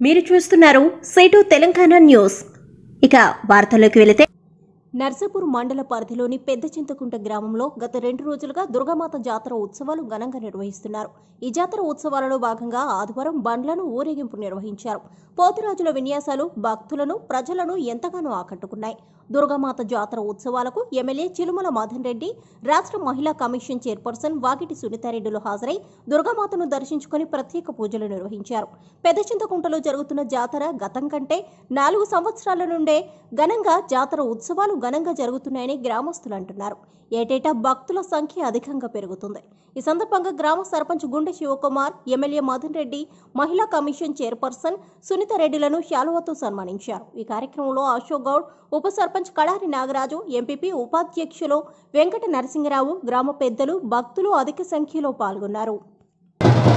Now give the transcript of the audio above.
మీరు చూస్తున్నారు సేటు తెలంగాణ న్యూస్ ఇక వార్తల్లోకి వెళితే నర్సాపూర్ మండల పరిధిలోని పెద్ద చింతకుంట గ్రామంలో గత రెండు రోజులుగా దుర్గామాత జాతర ఉత్సవాలు ఘనంగా నిర్వహిస్తున్నారు ఈ జాతర ఉత్సవాలలో భాగంగా ఆదివారం బండ్లను ఊరేగింపు నిర్వహించారు పోతురాజుల విన్యాసాలు భక్తులను ప్రజలను ఎంతగానో ఆకట్టుకున్నాయి దుర్గామాత జాతర ఉత్సవాలకు ఎమ్మెల్యే చిలుమల మదన్ రెడ్డి రాష్ట్ర మహిళా కమిషన్ చైర్పర్సన్ వాకిటి సునీతారెడ్డిలు హాజరై దుర్గామాతను దర్శించుకుని ప్రత్యేక పూజలు నిర్వహించారు పెద్ద చింతకుంటలో జరుగుతున్న జాతర గతం కంటే నాలుగు సంవత్సరాల నుండే ఘనంగా జాతర ఉత్సవాలు ఘనంగా జరుగుతున్నాయని గ్రామస్తులు అంటున్నారు ఏటేటా భక్తుల సంఖ్య అధికంగా పెరుగుతుంది ఈ సందర్భంగా గ్రామ సర్పంచ్ గుండె శివకుమార్ ఎమ్మెల్యే మదన్ రెడ్డి మహిళా కమిషన్ చైర్పర్సన్ సునీత రెడ్డిలను శాలువతో సన్మానించారు ఈ కార్యక్రమంలో అశోక్ గౌడ్ ఉప సర్పంచ్ కడారి నాగరాజు ఎంపీపీ ఉపాధ్యక్షులు వెంకట నరసింహరావు గ్రామ పెద్దలు భక్తులు అధిక సంఖ్యలో పాల్గొన్నారు